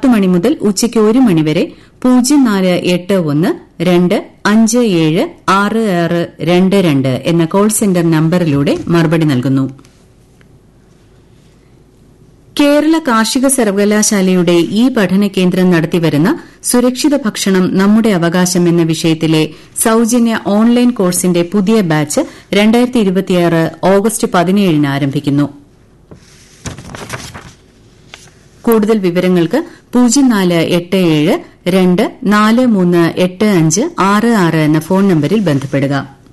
പത്ത് മണി മുതൽ ഉച്ചയ്ക്ക് ഒരു മണിവരെ പൂജ്യം നാല് എട്ട് ഒന്ന് രണ്ട് അഞ്ച് ഏഴ് ആറ് ആറ് രണ്ട് രണ്ട് എന്ന കോൾ സെന്റർ നമ്പറിലൂടെ മറുപടി നൽകുന്നു കേരള കാർഷിക സർവകലാശാലയുടെ ഈ പഠന കേന്ദ്രം നടത്തിവരുന്ന സുരക്ഷിത ഭക്ഷണം നമ്മുടെ അവകാശം എന്ന വിഷയത്തിലെ സൌജന്യ ഓൺലൈൻ കോഴ്സിന്റെ പുതിയ ബാച്ച് ഓഗസ്റ്റ് പതിനേഴിന് ആരംഭിക്കുന്നു കൂടുതൽ വിവരങ്ങൾക്ക് പൂജ്യം നാല് എട്ട് ഏഴ് രണ്ട് നാല് മൂന്ന് എട്ട് അഞ്ച് ആറ് ആറ് എന്ന ഫോൺ നമ്പരിൽ ബന്ധപ്പെടുക